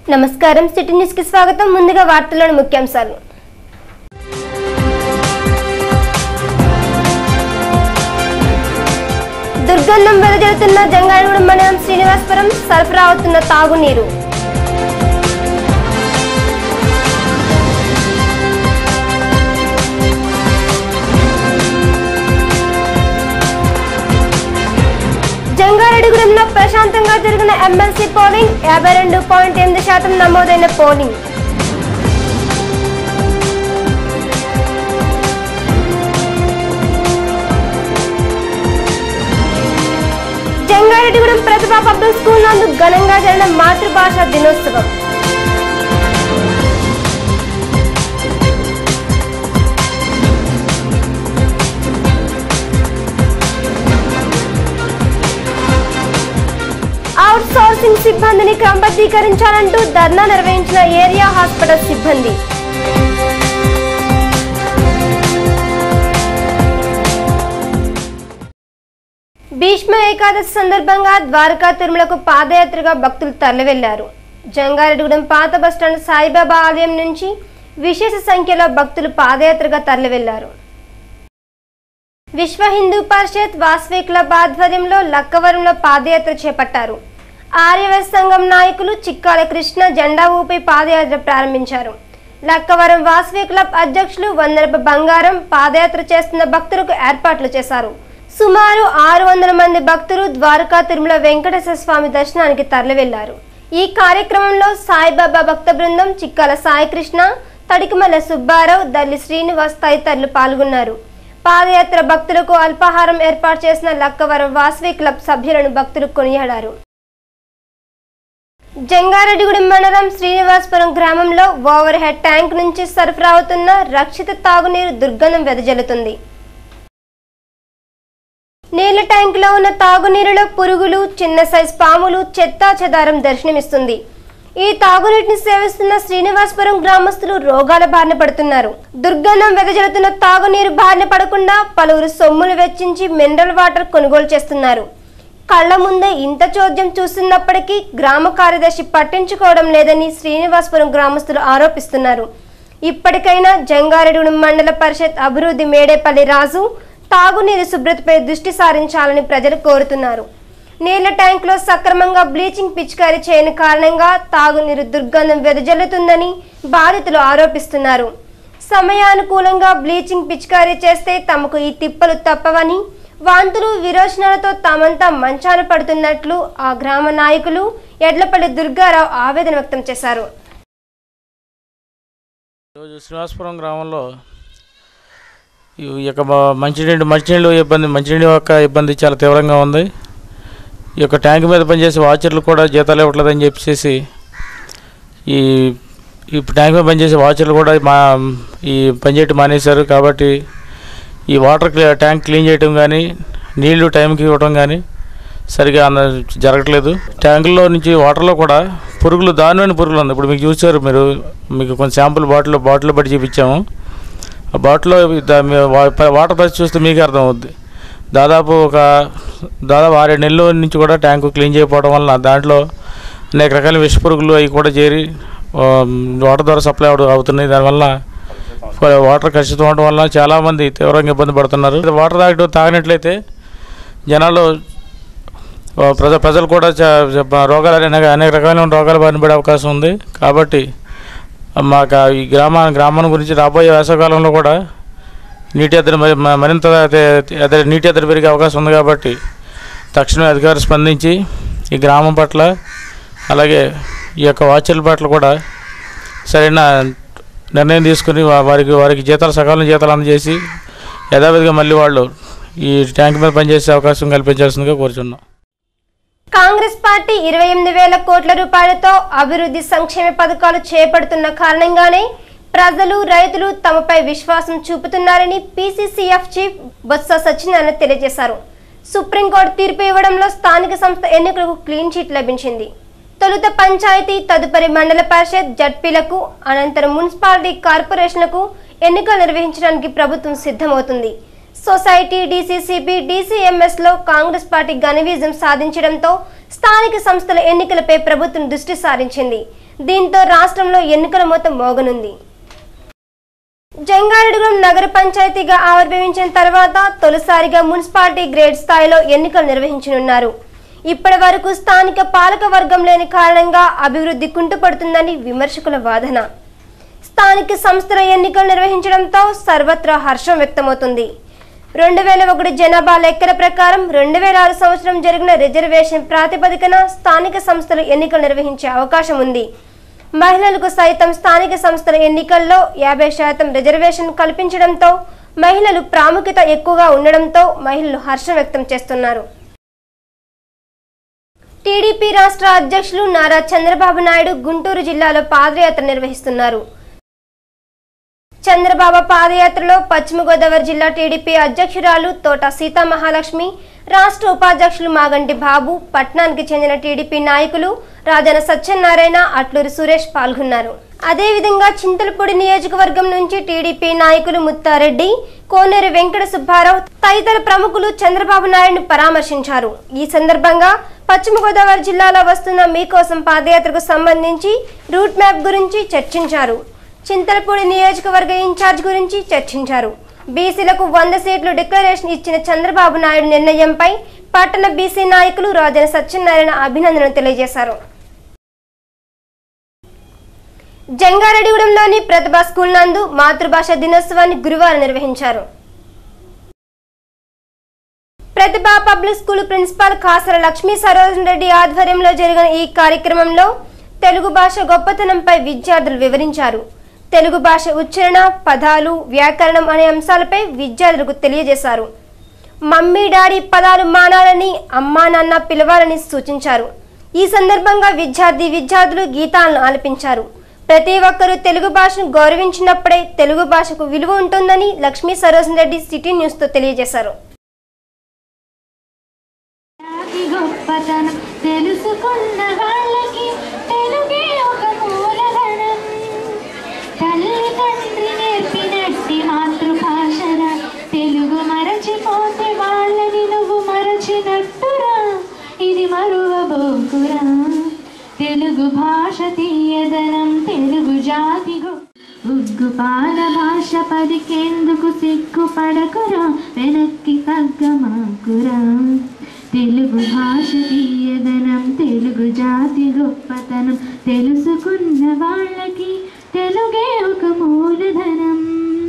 నమస్కారం city news కి స్వాగతం ముందుగా వార్తల్లోని ముఖ్యాంశాలు దుర్గంధం వెదజల్లుతున్న జంగారగూడెం మండలం శ్రీనివాసపురం సరఫరా అవుతున్న తాగునీరు జంగారెడ్డిగూడెంలో ప్రశాంతంగా జరిగిన ఎమ్మెల్సీ పోలింగ్ యాభై రెండు పాయింట్ ఎనిమిది శాతం నమోదైన polling Jangareddygudem Pratibha public school నందు ఘనంగా జరిగిన మాతృభాష దినోత్సవం అవుట్ సోర్సింగ్ సిబ్బందిని క్రమబద్ధీకరించాలంటూ ధర్నా నిర్వహించిన ఏరియా హాస్పిటల్ సిబ్బంది భీష్మ ఏకాదశి సందర్భంగా ద్వారకా తిరుమలకు పాదయాత్రగా భక్తులు తరలివెళ్లారు జంగారెడ్డిగూడెం పాత బస్టాండ్ సాయిబాబా ఆలయం నుంచి విశేష సంఖ్యలో భక్తులు పాదయాత్రగా తరలివెళ్లారు విశ్వ హిందూ పరిషత్ వాస్వి క్లబ్ ఆధ్వర్యంలో లక్కవరంలో పాదయాత్ర చేపట్టారు ఆర్యవైశ్య సంఘం నాయకులు చిక్కాల కృష్ణ జెండా ఊపి పాదయాత్ర ప్రారంభించారు లక్కవరం వాస్వి క్లబ్ అధ్యక్షులు వందరపు బంగారం పాదయాత్ర చేస్తున్న భక్తులకు ఏర్పాట్లు చేశారు సుమారు ఆరు వందల మంది భక్తులు ద్వారకా తిరుమల వెంకటేశ్వర స్వామి దర్శనానికి తరలివెళ్లారు ఈ కార్యక్రమంలో సాయిబాబా భక్త బృందం చిక్కాల సాయికృష్ణ తడికిమల్ల సుబ్బారావు దల్లి శ్రీనివాస్ తదితరులు పాల్గొన్నారు పాదయాత్ర భక్తులకు అల్పాహారం ఏర్పాటు చేసిన లక్కవరం వాస్వి క్లబ్ సభ్యులను భక్తులు కొనియాడారు జంగారెడ్డిగూడెం మండలం శ్రీనివాసపురం గ్రామంలో ఓవర్ హెడ్ ట్యాంక్ నుంచి సరఫరా అవుతున్న రక్షిత తాగునీరు దుర్గంధం వెదజల్లుతుంది నీళ్ల ట్యాంకులో ఉన్న తాగునీరులో పురుగులు చిన్న సైజ్ పాములు చెత్తా చెదారం దర్శనమిస్తుంది ఈ తాగునీటిని సేవిస్తున్న శ్రీనివాసపురం గ్రామస్తులు రోగాల బారిన పడుతున్నారు దుర్గంధం వెదజల్లుతున్న తాగునీరు బారిన పడకుండా పలువురు సొమ్ములు వెచ్చించి మినరల్ వాటర్ కొనుగోలు చేస్తున్నారు కళ్ల ముందే ఇంత చోద్యం చూస్తున్నప్పటికీ గ్రామ కార్యదర్శి పట్టించుకోవడం లేదని శ్రీనివాసపురం గ్రామస్తులు ఆరోపిస్తున్నారు ఇప్పటికైనా జంగారెడ్డిగూడెం మండల పరిషత్ అభివృద్ధి మేడేపల్లి రాజు తాగునీరు శుభ్రతపై దృష్టి సారించాలని ప్రజలు కోరుతున్నారు నీళ్ల ట్యాంకులో సక్రమంగా బ్లీచింగ్ పిచికారీ చేయని కారణంగా తాగునీరు దుర్గంధం వెదజల్లుతుందని బాధితులు ఆరోపిస్తున్నారు సమయానుకూలంగా బ్లీచింగ్ పిచికారీ చేస్తే తమకు ఈ తిప్పలు తప్పవని వాంతులు విరోచనాలతో తామంతా మంచాన పడుతున్నట్లు ఆ గ్రామ నాయకులు ఎడ్లపల్లి దుర్గారావు ఆవేదన వ్యక్తం చేశారు ఈరోజు శ్రీనివాసపురం గ్రామంలో ఈ యొక్క మ- మంచినీళ్ళు మంచినీళ్ళు ఇబ్బంది మంచినీళ్ళ యొక్క ఇబ్బంది చాలా తీవ్రంగా ఉంది ఈ యొక్క ట్యాంక్ మీద పనిచేసే వాచర్లు కూడా జీతాలు ఇవ్వట్లేదని చెప్పేసి ఈ ఈ ట్యాంక్ మీద పనిచేసే వాచర్లు కూడా మా ఈ పనిచేయటం మానేశారు కాబట్టి ఈ వాటర్ క్లీ ట్యాంక్ క్లీన్ చేయటం కానీ నీళ్లు టైంకి ఇవ్వటం కానీ సరిగా అన్న జరగట్లేదు ట్యాంకుల్లో నుంచి వాటర్లో కూడా పురుగులు దానిలోని పురుగులు ఉంది ఇప్పుడు మీకు చూసారు మీరు మీకు కొంచెం శాంపుల్ బాటిల్ బాటిల్ పట్టి చూపించాము ఆ బాటిల్లో దా- మీ వా- ప- వాటర్ పరిస్థితి చూస్తే మీకు అర్థం అవుద్ది దాదాపు ఒక దాదాపు ఆరేడు నెలల నుంచి కూడా ట్యాంకు క్లీన్ చేయకపోవడం వలన దాంట్లో అనేక రకాల విష పురుగులు అవి కూడా చేరి ఆ, వాటర్ ద్వారా సప్లై అవ- అవుతున్నాయి దానివల్ల ఫ- వాటర్ కలుషితం అవడం వల్ల చాలామంది తీవ్రంగా ఇబ్బంది పడుతున్నారు వాటర్ తాగడం తాగినట్లయితే జనాలు ఆ, ప్రజ ప్రజలు కూడా చా- చ- రోగాలు అనేక అనేక రకాలైన రోగాలు బారిన పడే అవకాశం ఉంది కాబట్టి మాకు ఆ ఈ గ్రామా గ్రామం గురించి రాబోయే వేసవకాలంలో కూడా నీటి ఎద్దడి మరి మ- మరింత అదే- అదే నీటి ఎద్దడి పెరిగే అవకాశం ఉంది కాబట్టి తక్షణమే అధికారులు స్పందించి ఈ గ్రామం పట్ల అలాగే ఈ యొక్క వాచర్ల పట్ల కూడా సరైన నిర్ణయం తీసుకుని వా- వారికి వారికి జీతాలు సకాలం జీతాలు అందజేసి యథావిధిగా మళ్ళీ వాళ్ళు ఈ ట్యాంక్ మీద పనిచేసే అవకాశం కల్పించాల్సిందిగా కోరుచున్నాం కాంగ్రెస్ పార్టీ ఇరవై ఎనిమిది వేల కోట్ల రూపాయలతో అభివృద్ధి సంక్షేమ పథకాలు చేపడుతున్న కారణంగానే ప్రజలు రైతులు తమపై విశ్వాసం చూపుతున్నారని పీసీసీఎఫ్ చీఫ్ బొత్స సత్యనారాయణ తెలియజేశారు సుప్రీంకోర్టు తీర్పు ఇవ్వడంలో స్థానిక సంస్థ ఎన్నికలకు క్లీన్ చిట్ లభించింది తొలుత పంచాయతీ తదుపరి మండల పరిషత్ జడ్పీలకు అనంతరం మున్సిపాలిటీ కార్పొరేషన్లకు ఎన్నికలు నిర్వహించడానికి ప్రభుత్వం సిద్ధమవుతుంది సొసైటీ డీసీసీబీ డీసీఎంఎస్ లో కాంగ్రెస్ పార్టీ ఘన విజయం సాధించడంతో స్థానిక సంస్థల ఎన్నికలపై ప్రభుత్వం దృష్టి సారించింది దీంతో రాష్ట్రంలో ఎన్నికల మొత్తం మోగనుంది జంగారెడ్డిగూడెం నగర పంచాయతీగా ఆవిర్భవించిన తర్వాత తొలిసారిగా మున్సిపాలిటీ గ్రేడ్ స్థాయిలో ఎన్నికలు నిర్వహించనున్నారు ఇప్పటి వరకు స్థానిక పాలక వర్గం లేని కారణంగా అభివృద్ధి కుంటుపడుతుందని విమర్శకుల వాదన స్థానిక సంస్థల ఎన్నికలు నిర్వహించడంతో సర్వత్రా హర్షం వ్యక్తమవుతుంది రెండు వేల ఒకటి జనాభా లెక్కల ప్రకారం రెండు వేల ఆరు సంవత్సరం జరిగిన రిజర్వేషన్ ప్రాతిపదికన స్థానిక సంస్థలు ఎన్నికలు నిర్వహించే అవకాశం ఉంది మహిళలకు సైతం స్థానిక సంస్థల ఎన్నికల్లో యాభై శాతం రిజర్వేషన్ కల్పించడంతో మహిళలు ప్రాముఖ్యత ఎక్కువగా ఉండడంతో మహిళలు హర్షం వ్యక్తం చేస్తున్నారు టీడీపీ రాష్ట్ర అధ్యక్షులు నారా చంద్రబాబు నాయుడు గుంటూరు జిల్లాలో పాదయాత్ర నిర్వహిస్తున్నారు చంద్రబాబు పాదయాత్రలో పశ్చిమ గోదావరి జిల్లా టీడీపీ అధ్యక్షురాలు తోట సీతామహాలక్ష్మి రాష్ట్ర ఉపాధ్యక్షులు మాగంటి బాబు పట్నానికి చెందిన టీడీపీ నాయకులు రాజన సత్యనారాయణ అట్లూరి సురేష్ పాల్గొన్నారు అదేవిధంగా చింతలపూడి నియోజకవర్గం నుంచి టీడీపీ నాయకులు ముత్తారెడ్డి కోనేరు వెంకట సుబ్బారావు తదితర ప్రముఖులు చంద్రబాబు నాయుడును పరామర్శించారు ఈ సందర్భంగా పశ్చిమ గోదావరి జిల్లాలో వస్తున్న మీకోసం పాదయాత్రకు సంబంధించి రూట్ మ్యాప్ గురించి చర్చించారు చింతలపూడి నియోజకవర్గ ఇన్ఛార్జ్ గురించి చర్చించారు బీసీలకు వంద సీట్లు డిక్లరేషన్ ఇచ్చిన చంద్రబాబు నాయుడు నిర్ణయంపై పట్టణ బీసీ నాయకులు రాజన సత్యనారాయణ అభినందనలు తెలియజేశారు జంగారెడ్డిగూడెంలోని ప్రతిభా స్కూల్ నందు మాతృభాష దినోత్సవాన్ని గురువారం నిర్వహించారు Pratibha public school principal Kasara Lakshmi Sarojan Reddy ఆధ్వర్యంలో జరిగిన ఈ కార్యక్రమంలో తెలుగు భాష గొప్పతనంపై విద్యార్థులు వివరించారు తెలుగు భాష ఉచ్చారణ పదాలు వ్యాకరణం అనే అంశాలపై విద్యార్థులకు తెలియజేశారు మమ్మీ డాడీ పదాలు మానాలని అమ్మా నాన్న పిలవాలని సూచించారు ఈ సందర్భంగా విద్యార్థి విద్యార్థులు గీతాలను ఆలపించారు ప్రతి ఒక్కరూ తెలుగు భాషను గౌరవించినప్పుడే తెలుగు భాషకు విలువ ఉంటుందని లక్ష్మీ సరోజన్ రెడ్డి సిటీ న్యూస్ తో తెలియజేశారు జాతి గొప్పతనం తెలుసుకున్న వాళ్ళకి తెలుగే ఒక మూలధనం తల్లి తండ్రి నేర్పినట్టి మాతృభాషరా తెలుగు మరచిపోతే వాళ్ళని నువ్వు మరచినట్టురా ఇది మరువబోకురా తెలుగు భాష తీయదనం తెలుగు జాతి గొప్ప ఉగ్గు పాల భాష పదికేందుకు సిగ్గుపడకురా వెనక్కి తగ్గమాకురా తెలుగు భాష తీయదనం తెలుగు జాతి గొప్పతనం తెలుసుకున్న వాళ్ళకి తెలుగే ఒక మూలధనం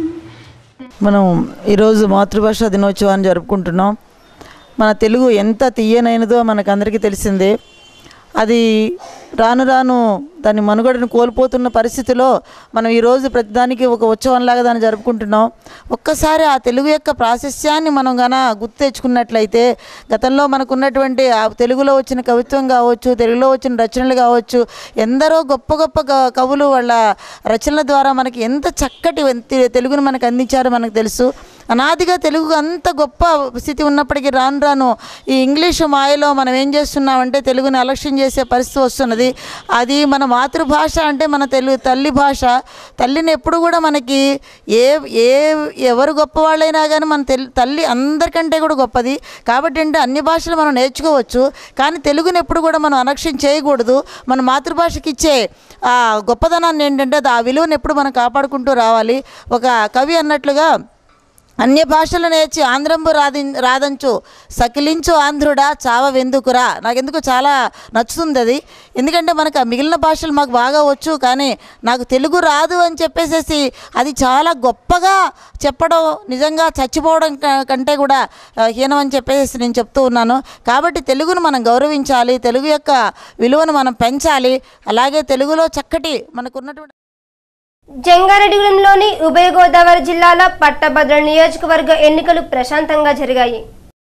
మనం ఈరోజు మాతృభాష దినోత్సవాన్ని జరుపుకుంటున్నాం మన తెలుగు ఎంత తీయనైనదో మనకందరికీ తెలిసిందే అది రాను రాను దాని మనుగడను కోల్పోతున్న పరిస్థితిలో మనం ఈరోజు ప్రతిదానికి ఒక ఉత్సవంలాగా దాన్ని జరుపుకుంటున్నాం ఒక్కసారి ఆ తెలుగు యొక్క ప్రాశస్యాన్ని మనం గన గుర్తు తెచ్చుకున్నట్లయితే గతంలో మనకున్నటువంటి ఆ తెలుగులో వచ్చిన కవిత్వం కావచ్చు తెలుగులో వచ్చిన రచనలు కావచ్చు ఎందరో గొప్ప గొప్ప క- కవులు వాళ్ళ రచనల ద్వారా మనకి ఎంత చక్కటి తె- తెలుగును మనకు అందించారో మనకు తెలుసు అనాదిగా తెలుగు అంత గొప్ప స్థితి ఉన్నప్పటికీ రాను రాను ఈ ఇంగ్లీషు మాయలో మనం ఏం చేస్తున్నామంటే తెలుగుని అలక్ష్యం చేసే పరిస్థితి వస్తున్నది అది మన మాతృభాష అంటే మన తెలుగు తల్లి భాష తల్లిని ఎప్పుడు కూడా మనకి ఏ ఏ ఎవరు గొప్పవాళ్ళైనా కానీ మన తెల్ తల్లి అందరికంటే కూడా గొప్పది కాబట్టి అంటే అన్ని భాషలు మనం నేర్చుకోవచ్చు కానీ తెలుగుని ఎప్పుడు కూడా మనం అనక్షం చేయకూడదు మన మాతృభాషకి ఇచ్చే ఆ గొప్పదనాన్ని ఏంటంటే అది ఆ విలువను ఎప్పుడు మనం కాపాడుకుంటూ రావాలి ఒక కవి అన్నట్లుగా అన్య భాషలు నేర్చి ఆంధ్రంబు రాది రాదంచు సకిలించు ఆంధ్రుడా చావ వెందుకురా నాకెందుకు చాలా నచ్చుతుంది అది ఎందుకంటే మనకు ఆ మిగిలిన భాషలు మాకు బాగా వచ్చు కానీ నాకు తెలుగు రాదు అని చెప్పేసేసి అది చాలా గొప్పగా చెప్పడం నిజంగా చచ్చిపోవడం క- కంటే కూడా ఆ, హీనం అని చెప్పేసి నేను చెప్తూ ఉన్నాను కాబట్టి తెలుగును మనం గౌరవించాలి తెలుగు యొక్క విలువను మనం పెంచాలి అలాగే తెలుగులో చక్కటి మనకున్నటువంటి జంగారెడ్డిగూడెంలోని ఉభయ గోదావరి జిల్లాల పట్టభద్ర నియోజకవర్గ ఎన్నికలు ప్రశాంతంగా జరిగాయి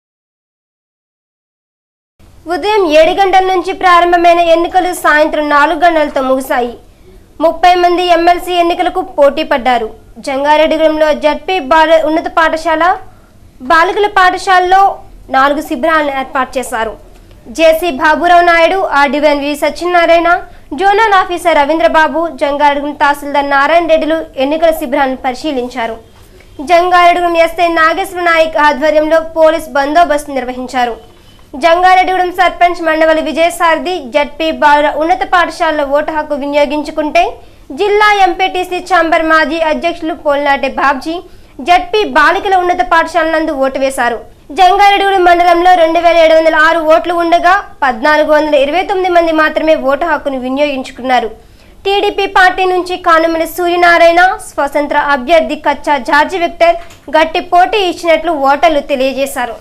ఉదయం ఏడు గంటల నుంచి ప్రారంభమైన ఎన్నికలు సాయంత్రం నాలుగు గంటలతో ముగిశాయి ముప్పై మంది ఎమ్మెల్సీ ఎన్నికలకు పోటీ పడ్డారు జంగారెడ్డిగూడెంలో జడ్పీ బాల ఉన్నత పాఠశాల బాలికల పాఠశాలలో నాలుగు శిబిరాలను ఏర్పాటు చేశారు JC Baburao Naidu RDO V Satyanarayana zonal officer Ravindrababu Jangareddygudem tahsildar Narayana రెడ్డిలు ఎన్నికల శిబిరాలను పరిశీలించారు జంగారెడ్డిగూడెం ఎస్ఐ నాగేశ్వర నాయక్ ఆధ్వర్యంలో పోలీస్ బందోబస్తు నిర్వహించారు జంగారెడ్డిగూడెం సర్పంచ్ మండవలి విజయసారథి జడ్పీ బాలుర ఉన్నత పాఠశాలలో ఓటు హక్కు వినియోగించుకుంటే జిల్లా ఎంపీటీసీ చాంబర్ మాజీ అధ్యక్షులు పోల్నాటి బాబ్జీ జడ్పీ బాలికల ఉన్నత పాఠశాల నందు ఓటు వేశారు జంగారెడ్డిగూడెం మండలంలో రెండు వేల ఏడు వందల ఆరు ఓట్లు ఉండగా పద్నాలుగు వందల ఇరవై తొమ్మిది మంది మాత్రమే ఓటు హక్కును వినియోగించుకున్నారు టీడీపీ పార్టీ నుంచి కానుమలి సూర్యనారాయణ స్వతంత్ర అభ్యర్థి కచ్చా జార్జి విక్టర్ గట్టి పోటీ ఇచ్చినట్లు ఓటర్లు తెలియజేశారు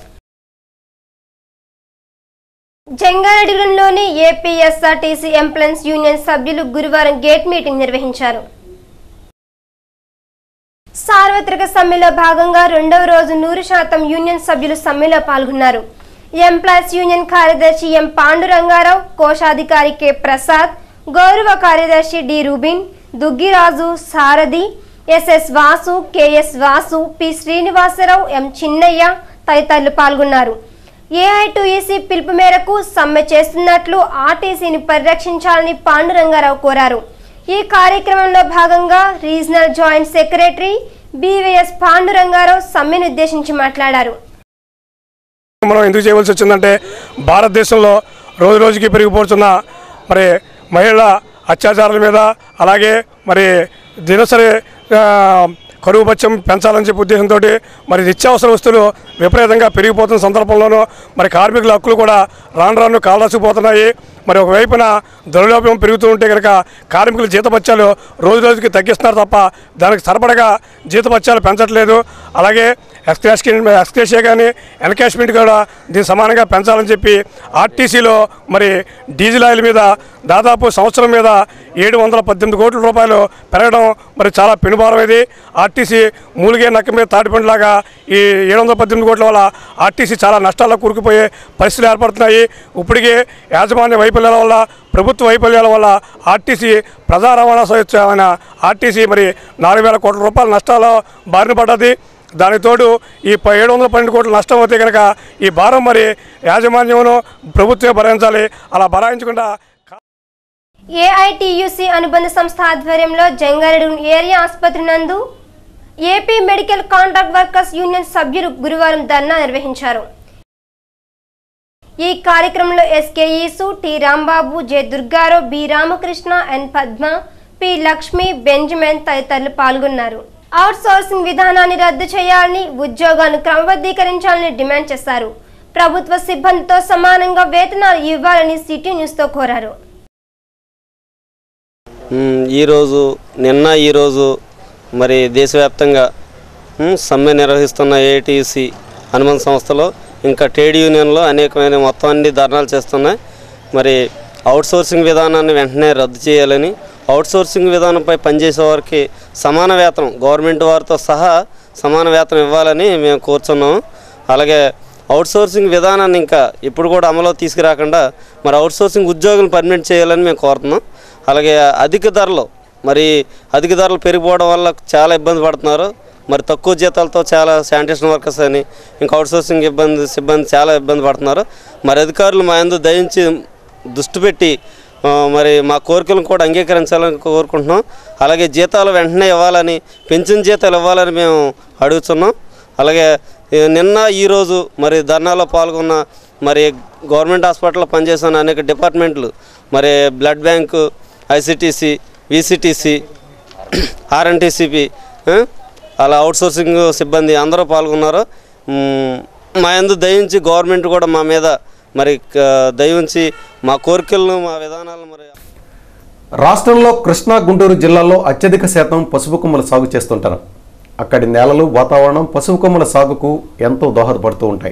జంగారెడ్డిగూడెంలోని ఏపీఎస్ఆర్టీసీ ఎంప్లాయన్స్ యూనియన్ సభ్యులు గురువారం గేట్ మీటింగ్ నిర్వహించారు సార్వత్రిక సమ్మెలో భాగంగా రెండవ రోజు నూరు శాతం యూనియన్ సభ్యులు సమ్మెలో పాల్గొన్నారు ఎంప్లాయీస్ యూనియన్ కార్యదర్శి ఎం పాండురంగారావు కోశాధికారి కె ప్రసాద్ గౌరవ కార్యదర్శి D Rubin Duggiraju Sarathi SS Vasu KS Vasu P Srinivasarao M Chinnaiah తదితరులు పాల్గొన్నారు ఏఐటుఈసీ పిలుపు మేరకు సమ్మె చేస్తున్నట్లు ఆర్టీసీని పరిరక్షించాలని పాండురంగారావు కోరారు ఈ కార్యక్రమంలో భాగంగా regional joint secretary BVS Pandurangarao సమ్మెను ఉద్దేశించి మాట్లాడారు మనం ఎందుకు చేయవలసి వచ్చిందంటే భారతదేశంలో రోజు రోజుకి పెరిగిపోతున్న మరి మహిళల అత్యాచారాల మీద అలాగే మరి దినసరి ఆ, కరువు బత్యం పెంచాలని చెప్పి ఉద్దేశంతో మరి నిత్యావసర వస్తువులు విపరీతంగా పెరిగిపోతున్న సందర్భంలోనూ మరి కార్మికుల హక్కులు కూడా రాను రాను కాలరాసిపోతున్నాయి మరి ఒకవైపున దుర్లోభం పెరుగుతూ ఉంటే కనుక కార్మికుల జీతపత్యాలు రోజు రోజుకి తగ్గిస్తున్నారు తప్ప దానికి సరిపడగా జీతపత్యాలు పెంచట్లేదు అలాగే ఎక్స్క్యాష్ ఎక్స్కేషియా కానీ ఎన్కాష్మెంట్ కూడా దీన్ని సమానంగా పెంచాలని చెప్పి ఆర్టీసీలో మరి డీజిల్ ఆయిల్ మీద దాదాపు సంవత్సరం మీద ఏడు వందల పద్దెనిమిది కోట్ల రూపాయలు పెరగడం మరి చాలా పెనుభారం ఇది ఆర్టీసీ మూలిగే నక్క మీద తాటిపండులాగా ఈ ఏడు వందల పద్దెనిమిది కోట్ల వల్ల ఆర్టీసీ చాలా నష్టాల్లో కూరుకుపోయే పరిస్థితులు ఏర్పడుతున్నాయి ఇప్పటికే యాజమాన్య వైఫల్యాల వల్ల ప్రభుత్వ వైఫల్యాల వల్ల ఆర్టీసీ ప్రజా రవాణా సంస్థ ఆర్టీసీ మరి నాలుగు వేల కోట్ల రూపాయల నష్టాల బారిన పడ్డది దానికి తోడు ఈ ప- ఏడు వందల పన్నెండు కోట్ల నష్టం అవుతే కనుక ఈ భారం మరి యాజమాన్యమును ప్రభుత్వమే భరించాలి అలా భరాయించకుండా ఏఐటియుసి అనుబంధ సంస్థ ఆధ్వర్యంలో జంగారెడ్డి ఏరియా ఆసుపత్రి నందు AP medical contract workers union సభ్యులు గురువారం ధర్నా నిర్వహించారు ఈ కార్యక్రమంలో ఎస్కేఈసు T Rambabu J Durgarao B Ramakrishna N Padma P Lakshmi Benjamin తదితరులు పాల్గొన్నారు అవుట్ సోర్సింగ్ విధానాన్ని రద్దు చేయాలని ఉద్యోగాలను క్రమబద్ధీకరించాలని డిమాండ్ చేశారు ప్రభుత్వ సిబ్బందితో సమానంగా వేతనాలు ఇవ్వాలని సిటీ న్యూస్తో కోరారు మ్, ఈరోజు నిన్న ఈరోజు మరి దేశవ్యాప్తంగా మ్, సమ్మె నిర్వహిస్తున్న ఏటీసీ హనుమంత్ సంస్థలో ఇంకా ట్రేడ్ యూనియన్లో అనేకమైన మొత్తం అన్ని ధర్నాలు చేస్తున్నాయి మరి అవుట్సోర్సింగ్ విధానాన్ని వెంటనే రద్దు చేయాలని అవుట్సోర్సింగ్ విధానంపై పనిచేసే వారికి సమాన వేతనం గవర్నమెంట్ వారితో సహా సమాన వేతనం ఇవ్వాలని మేము కోరుచున్నాము అలాగే అవుట్సోర్సింగ్ విధానాన్ని ఇంకా ఇప్పుడు కూడా అమలు తీసుకురాకుండా మరి అవుట్సోర్సింగ్ ఉద్యోగులను పర్మిట్ చేయాలని మేము కోరుతున్నాం అలాగే అధిక ధరలు మరి అధిక ధరలు పెరిగిపోవడం వల్ల చాలా ఇబ్బంది పడుతున్నారు మరి తక్కువ జీతాలతో చాలా శానిటేషన్ వర్కర్స్ అని ఇంకా అవుట్సోర్సింగ్ ఇబ్బంది సిబ్బంది చాలా ఇబ్బంది పడుతున్నారు మరి అధికారులు మా యందు దయించి దృష్టి పెట్టి ఆ, మరి మా కోరికలను కూడా అంగీకరించాలని కోరుకుంటున్నాం అలాగే జీతాలు వెంటనే ఇవ్వాలని పెన్షన్ జీతాలు ఇవ్వాలని మేము అడుగుతున్నాం అలాగే ఈ నిన్న ఈరోజు మరి ధర్నాలో పాల్గొన్న మరి గవర్నమెంట్ హాస్పిటల్లో పనిచేస్తున్న అనేక డిపార్ట్మెంట్లు మరి blood bank ICTC VCTC RNTCP అలా అవుట్సోర్సింగ్ సిబ్బంది అందరూ పాల్గొన్నారు మ్, మా యందు దయించి గవర్నమెంట్ కూడా మా మీద మరి క- దయించి మా కోరికలను మా విధానాలను మరి రాష్ట్రంలో కృష్ణా గుంటూరు జిల్లాల్లో అత్యధిక శాతం పసుపు కొమ్మల సాగు చేస్తుంటారు అక్కడి నేలలు వాతావరణం పసుపు కొమ్మల సాగుకు ఎంతో దోహదపడుతూ ఉంటాయి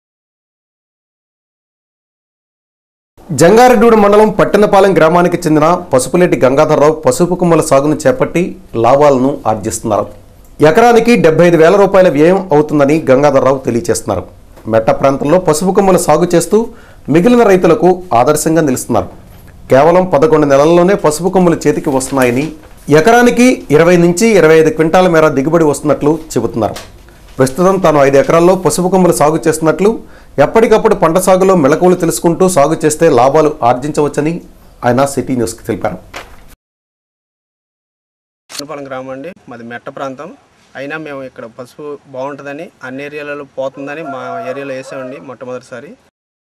జంగారెడ్డి మండలం పట్టణపాలెం గ్రామానికి చెందిన పసుపులేటి గంగాధర్రావు పసుపు కొమ్మల సాగును చేపట్టి లాభాలను ఆర్జిస్తున్నారు ఎకరానికి డెబ్బై ఐదు వేల రూపాయల వ్యయం అవుతుందని గంగాధర్రావు తెలియజేస్తున్నారు మెట్ట ప్రాంతంలో పసుపు కొమ్మల సాగు చేస్తూ మిగిలిన రైతులకు ఆదర్శంగా నిలుస్తున్నారు కేవలం పదకొండు నెలల్లోనే పసుపు కొమ్ములు చేతికి వస్తున్నాయని ఎకరానికి ఇరవై నుంచి ఇరవై ఐదు క్వింటాల మేర దిగుబడి వస్తున్నట్లు చెబుతున్నారు ప్రస్తుతం తాను ఐదు ఎకరాల్లో పసుపు కొమ్ములు సాగు చేస్తున్నట్లు ఎప్పటికప్పుడు పంట సాగులో మెళకువలు తెలుసుకుంటూ సాగు చేస్తే లాభాలు ఆర్జించవచ్చని ఆయన సిటీ న్యూస్కి తెలిపారు చిన్నపాలెం గ్రామం అండి మాది మెట్ట ప్రాంతం అయినా మేము ఇక్కడ పసుపు బాగుంటుందని అన్ని ఏరియాలలో పోతుందని మా ఏరియాలో వేసామండి మొట్టమొదటిసారి